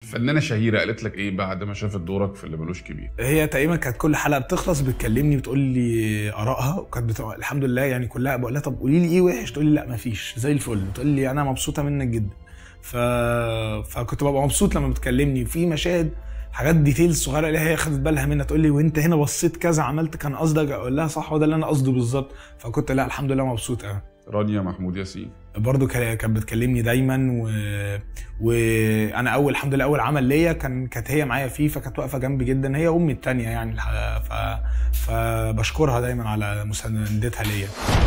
فنانه شهيره قالت لك ايه بعد ما شافت دورك في اللي ملوش كبير هي تقريبا كانت كل حلقه بتخلص بتكلمني بتقول لي ارائها وكانت بتقول الحمد لله يعني كلها بقول لها طب قولي لي ايه وحش تقول لي لا مفيش زي الفل تقول لي انا مبسوطه منك جدا ف... فكنت ببقى مبسوط لما بتكلمني في مشاهد حاجات ديتيلز صغيره اللي هي خدت بالها منها تقول لي وانت هنا بصيت كذا عملت كان قصدك اقول لها صح وده اللي انا قصده بالظبط فكنت لا الحمد لله مبسوط قوي رانيا محمود ياسين برضه كا- كانت بتكلمني دايما و... وانا اول الحمد لله اول عمل ليا كان كانت هي معايا فيه فكانت واقفه جنبي جدا هي امي التانية يعني الح- ف... فبشكرها دايما على مساندتها ليا